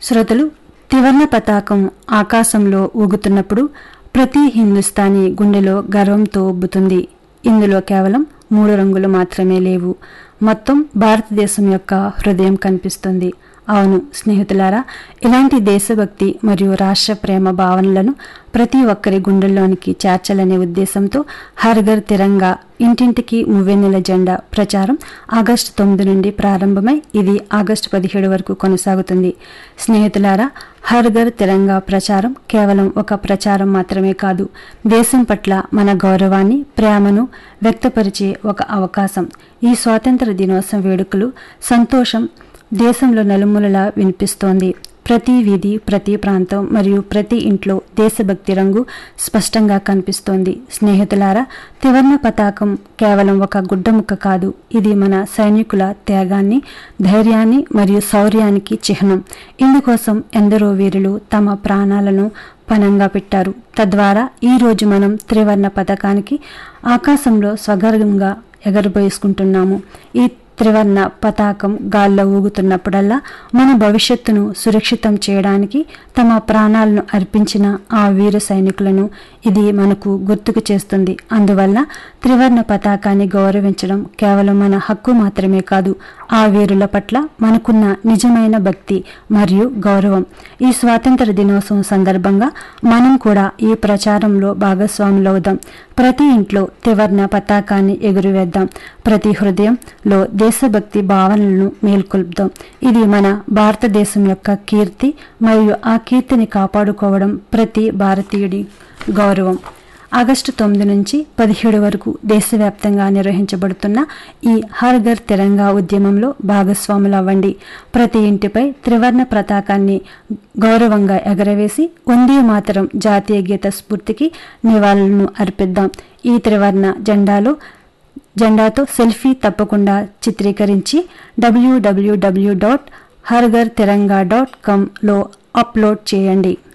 శ్రోతలు త్రివర్ణ పతాకం ఆకాశంలో ఊగుతున్నప్పుడు ప్రతి హిందుస్థానీ గుండెలో గర్వంతో ఉబ్బుతుంది ఇందులో కేవలం మూడు రంగులు మాత్రమే లేవు మొత్తం భారతదేశం యొక్క హృదయం కనిపిస్తుంది అవును స్నేహితులారా ఇలాంటి దేశభక్తి మరియు రాష్ట్ర ప్రేమ భావనలను ప్రతి ఒక్కరి గుండెల్లోనికి చేర్చాలనే ఉద్దేశంతో హర్ఘర్ తిరంగా ఇంటింటికి మువ్వెన్నెల జెండా ప్రచారం ఆగస్టు తొమ్మిది నుండి ప్రారంభమై ఇది ఆగస్టు పదిహేడు వరకు కొనసాగుతుంది స్నేహితులారా హర్ఘర్ తిరంగా ప్రచారం కేవలం ఒక ప్రచారం మాత్రమే కాదు దేశం పట్ల మన గౌరవాన్ని ప్రేమను వ్యక్తపరిచే ఒక అవకాశం ఈ స్వాతంత్ర దినోత్సవం వేడుకలు సంతోషం దేశంలో నలుమూలలా వినిపిస్తోంది ప్రతి వీధి ప్రతి ప్రాంతం మరియు ప్రతి ఇంట్లో దేశభక్తి రంగు స్పష్టంగా కనిపిస్తోంది స్నేహితులారా త్రివర్ణ పతాకం కేవలం ఒక గుడ్డముక్క కాదు ఇది మన సైనికుల త్యాగాన్ని ధైర్యాన్ని మరియు శౌర్యానికి చిహ్నం ఇందుకోసం ఎందరో వీరులు తమ ప్రాణాలను పనంగా పెట్టారు తద్వారా ఈ రోజు మనం త్రివర్ణ పథకానికి ఆకాశంలో స్వగర్వంగా ఎగరబోసుకుంటున్నాము ఈ త్రివర్ణ పతాకం గాల్లో ఊగుతున్నప్పుడల్లా మన భవిష్యత్తును సురక్షితం చేయడానికి తమ ప్రాణాలను అర్పించిన ఆ వీర సైనికులను ఇది మనకు గుర్తుకు చేస్తుంది అందువల్ల త్రివర్ణ పతాకాన్ని గౌరవించడం కేవలం మన హక్కు మాత్రమే కాదు ఆ వీరుల పట్ల మనకున్న నిజమైన భక్తి మరియు గౌరవం ఈ స్వాతంత్ర దినోత్సవం సందర్భంగా మనం కూడా ఈ ప్రచారంలో భాగస్వాములవుదాం ప్రతి ఇంట్లో త్రివర్ణ పతాకాన్ని ఎగురవేద్దాం ప్రతి హృదయంలో దేశభక్తి భావనలను మేల్కొల్పుదాం ఇది మన భారతదేశం యొక్క కీర్తి మరియు ఆ కీర్తిని కాపాడుకోవడం ప్రతి భారతీయుడి గౌరవం ఆగస్టు తొమ్మిది నుంచి పదిహేడు వరకు దేశవ్యాప్తంగా నిర్వహించబడుతున్న ఈ హర్ ఘర్ తిరంగా ఉద్యమంలో భాగస్వాములవ్వండి ప్రతి ఇంటిపై త్రివర్ణ పతాకాన్ని గౌరవంగా ఎగరవేసి వందే మాతరం జాతీయ గీత స్ఫూర్తికి నివాళులను అర్పిద్దాం ఈ త్రివర్ణ జెండాలో జెండాతో సెల్ఫీ తప్పకుండా చిత్రీకరించి డబ్ల్యూడబ్ల్యూడబ్ల్యూ డాట్ హర్ఘర్ తిరంగా డాట్ కామ్లో అప్లోడ్ చేయండి